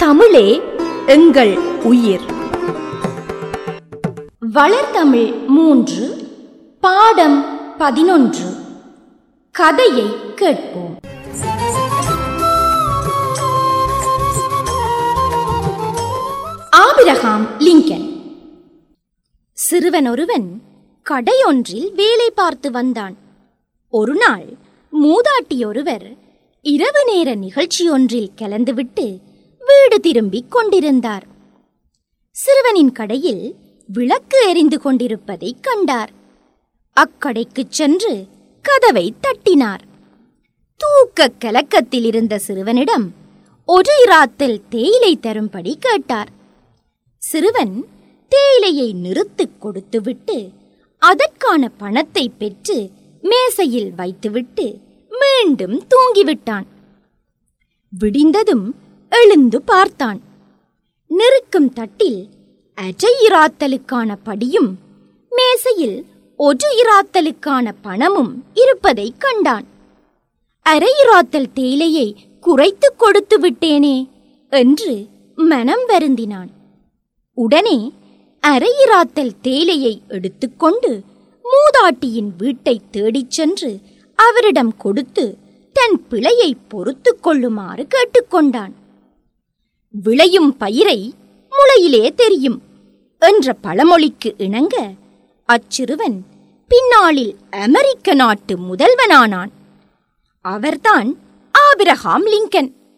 தமிழே எங்கள் உயிர் வளர்தமிழ் மூன்று பாடம் பதினொன்று கதையை கேட்போம் ஆபிரகாம் லிங்கன் சிறுவன் ஒருவன் கடையொன்றில் வேலை பார்த்து வந்தான் ஒரு நாள் மூதாட்டி ஒருவர் இரவு நேர நிகழ்ச்சியொன்றில் கலந்துவிட்டு வீடு திரும்பிக் கொண்டிருந்தார் சிறுவனின் கடையில் விளக்கு எரிந்து கொண்டிருப்பதைக் கண்டார் அக்கடைக்குச் சென்று கதவை தட்டினார் தூக்க கலக்கத்தில் இருந்த சிறுவனிடம் ஒரு இராத்தில் தேயிலை தரும்படி கேட்டார் சிறுவன் தேயிலையை நிறுத்துக் கொடுத்துவிட்டு அதற்கான பணத்தை பெற்று மேசையில் வைத்துவிட்டு மீண்டும் தூங்கிவிட்டான் விடிந்ததும் எழுந்து பார்த்தான் நெருக்கும் தட்டில் அரை இராத்தலுக்கான படியும் மேசையில் ஒரு இராத்தலுக்கான பணமும் இருப்பதைக் கண்டான் அரை இராத்தல் தேயிலையை குறைத்து கொடுத்து விட்டேனே என்று மனம் வருந்தினான் உடனே அரை இராத்தல் தேயிலையை எடுத்துக்கொண்டு மூதாட்டியின் வீட்டை தேடிச் சென்று அவரிடம் கொடுத்து தன் பிழையை பொறுத்துக் கொள்ளுமாறு கேட்டுக்கொண்டான் விளையும் பயிரை முளையிலே தெரியும் என்ற பழமொழிக்கு இணங்க அச்சிறுவன் பின்னாளில் அமெரிக்க நாட்டு முதல்வனானான் அவர்தான் ஆபிரகாம் லிங்கன்